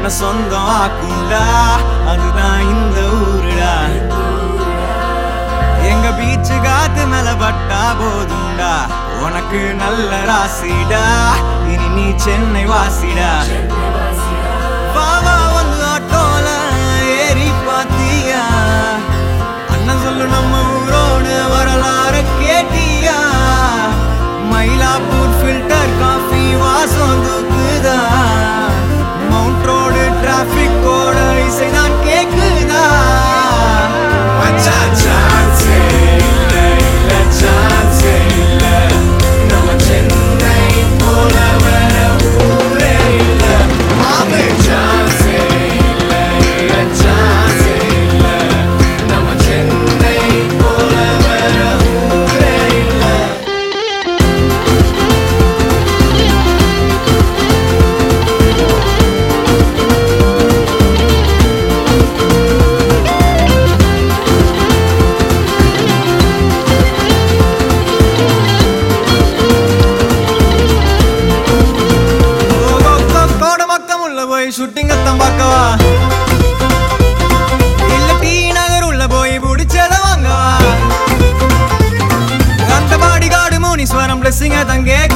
உன்னை சொந்தம் ஆக்குண்டா அதுதான் இந்த ஊருடா எங்க பீச்சு காத்து மேல பட்டா போதும்டா உனக்கு நல்ல ராசிடா இனி நீ சென்னை வாசிடா பாவா வந்து ஆட்டோல ஏறி பாத்தியா அண்ணன் சொல்லு நம்ம ஊரோட வரலாறு கேட்டியா மயிலாப்பூர் ஃபில்டர் காஃபி வாசம் தூக்குதா மவுண்ட் ரோடு டிராபிக்கோட இசைதான் கேக்குதா மச்சான் chance ஏ இல்ல, இல்ல chance ஏ இல்ல. நம்ம சென்னை போல வேற ஊரே இல்ல. மாமே chance ஏ இல்ல, இல்ல chance ஏ இல்ல. நம்ம சென்னை போல வேற ஊரே இல்ல. கோடமக்கம் உள்ள போய் ஷூட்டிங் அத்தம் பார்க்கவா இல்ல டி நகர் உள்ள போய் பிடிச்சத வாங்கவா அந்த பாடி காடு முனீஸ்வரம் பிளஸிங்க தங்கே